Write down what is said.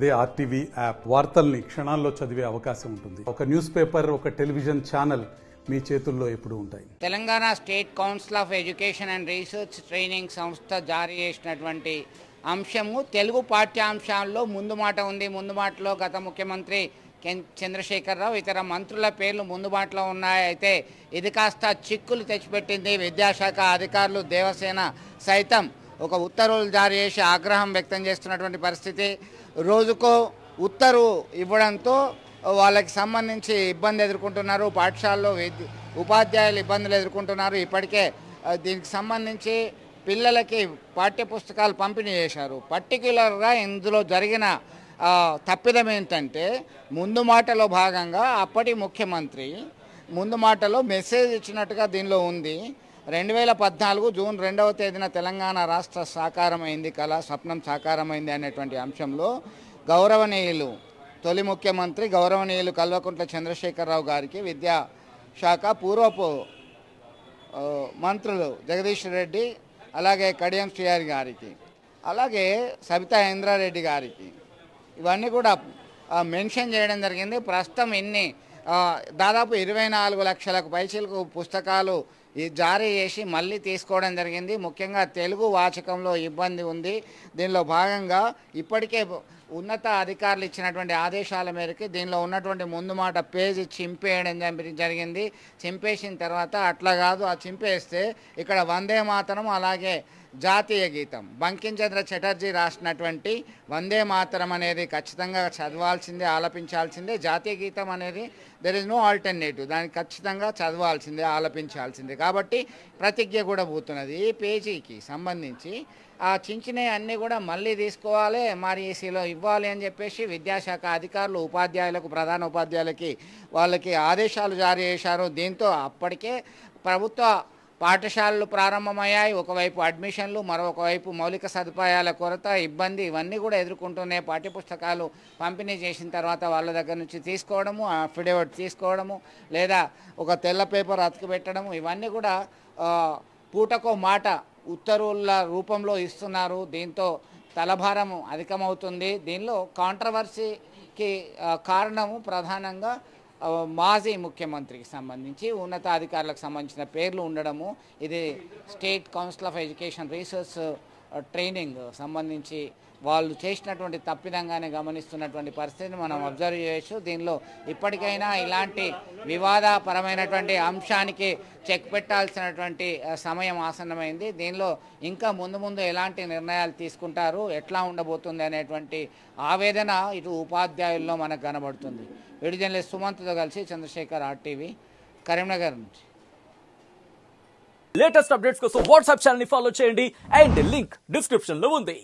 అదే RTV app వార్తల్ని క్షణాల్లో చదివే అవకాశం ఉంటుంది ఒక న్యూస్ పేపర్ ఒక టెలివిజన్ ఛానల్ మీ చేతుల్లో ఎప్పుడూ ఉంటాయి Telangana state council of education and research training సంస్థ జారీ చేసినటువంటి అంశము తెలుగు పాఠ్యాంశాల్లో ముందు మాట ఉంది ముందు మాటలో గత ముఖ్యమంత్రి కెన్ చంద్రశేఖరరావు ఇతర మంత్రుల పేర్లు ముందు మాటలో ఉన్నాయి అయితే ఇది కాస్త చిక్కులు తెచ్చిపెట్టింది విద్యాశాఖ అధికారులు దేవసేన సైతం ఒక ఉత్తర్వులు జారీ చేసి ఆగ్రహం వ్యక్తం చేస్తున్నటువంటి పరిస్థితి రోజుకో ఉత్తర్వు ఇవ్వడంతో వాళ్ళకి సంబంధించి ఇబ్బంది ఎదుర్కొంటున్నారు పాఠశాలలో విద్య ఉపాధ్యాయులు ఇబ్బందులు ఎదుర్కొంటున్నారు ఇప్పటికే ఆ, దీనికి సంబంధించి పిల్లలకి పాఠ్య పుస్తకాలు పంపిణీ చేశారు పర్టిక్యులర్గా ఇందులో జరిగిన ఆ, తప్పిదం ఏంటంటే ముందు మాటలో భాగంగా అప్పటి ముఖ్యమంత్రి ముందు మాటలో మెసేజ్ ఇచ్చినట్టుగా దీనిలో ఉంది రెండు వేల పద్నాలుగు జూన్ రెండవ తేదీన తెలంగాణ రాష్ట్ర సాకారమైంది కళ స్వప్నం సాకారమైంది అనేటువంటి అంశంలో గౌరవనీయులు తొలి ముఖ్యమంత్రి గౌరవనీయులు కల్వకుంట్ల చంద్రశేఖరరావు గారికి విద్యా శాఖ పూర్వపు ఆ, మంత్రులు జగదీష్ రెడ్డి అలాగే కడియం శ్రీహరి గారికి అలాగే సబితా ఇంద్రారెడ్డి గారికి ఇవన్నీ కూడా ఆ, మెన్షన్ చేయడం జరిగింది ప్రస్తుతం ఇన్ని ఆ, దాదాపు ఇరవై నాలుగు లక్షలకు పైచీలకు పుస్తకాలు ఈ జారీ చేసి మళ్ళీ తీసుకోవడం జరిగింది ముఖ్యంగా తెలుగు వాచకంలో ఇబ్బంది ఉంది దీనిలో భాగంగా ఇప్పటికే ఉన్నత అధికారులు ఇచ్చినటువంటి ఆదేశాల మేరకు దీనిలో ఉన్నటువంటి ముందు మాట పేజీ చింపేయడం జరి- జరిగింది చింపేసిన తర్వాత అట్లా కాదు ఆ చింపేస్తే ఇక్కడ వందే మాతరం అలాగే జాతీయ గీతం బంకించంద్ర చటర్జీ రాసినటువంటి వందే మాతరం అనేది ఖచ్చితంగా చదవాల్సిందే ఆలపించాల్సిందే జాతీయ గీతం అనేది దెర్ ఇస్ నో ఆల్టర్నేటివ్ దానికి ఖచ్చితంగా చదవాల్సిందే ఆలపించాల్సిందే కాబట్టి ప్రతిజ్ఞ కూడా పోతున్నది ఈ పేజీకి సంబంధించి ఆ చించినవి అన్నీ కూడా మళ్ళీ తీసుకోవాలి ఎంఆర్ఈసీలో ఇవ్వాలి అని చెప్పేసి విద్యాశాఖ అధికారులు ఉపాధ్యాయులకు ప్రధాన ఉపాధ్యాయులకి వాళ్ళకి ఆదేశాలు జారీ చేశారు దీంతో అప్పటికే ప్రభుత్వ పాఠశాలలు ప్రారంభమయ్యాయి ఒకవైపు అడ్మిషన్లు మరొక వైపు మౌలిక సదుపాయాల కొరత ఇబ్బంది ఇవన్నీ కూడా ఎదుర్కొంటూనే పాఠ్యపుస్తకాలు పంపిణీ చేసిన తర్వాత వాళ్ళ దగ్గర నుంచి తీసుకోవడము అఫిడేవిట్ తీసుకోవడము లేదా ఒక తెల్ల పేపర్ అతుకు పెట్టడము ఇవన్నీ కూడా ఆ, పూటకో మాట ఉత్తర్వుల రూపంలో ఇస్తున్నారు దీంతో తలభారం అధికమవుతుంది దీనిలో కాంట్రవర్సీకి ఆ, కారణము ప్రధానంగా ఆ, మాజీ ముఖ్యమంత్రికి సంబంధించి ఉన్నతాధికారులకు సంబంధించిన పేర్లు ఉండడము ఇది state council of education research ఆ, ట్రైనింగ్ సంబంధించి వాళ్ళు చేసినటువంటి తప్పిదంగానే గమనిస్తున్నటువంటి పరిస్థితిని మనం అబ్జర్వ్ చేయొచ్చు దీనిలో ఇప్పటికైనా ఇలాంటి వివాదపరమైనటువంటి అంశానికి చెక్ పెట్టాల్సినటువంటి ఆ, సమయం ఆసన్నమైంది దీనిలో ఇంకా ముందు ముందు ఎలాంటి నిర్ణయాలు తీసుకుంటారు ఎట్లా ఉండబోతుంది అనేటువంటి ఆవేదన ఇటు ఉపాధ్యాయుల్లో మనకు కనబడుతుంది వీడియో జర్నలిస్ట్ సుమంత్తో కలిసి చంద్రశేఖర్ ఆర్టీవీ కరీంనగర్ నుంచి లేటెస్ట్ అప్డేట్స్ కోసం వాట్సాప్ ఛానల్ ని ఫాలో చేయండి అండ్ లింక్ డిస్క్రిప్షన్ లో ఉంది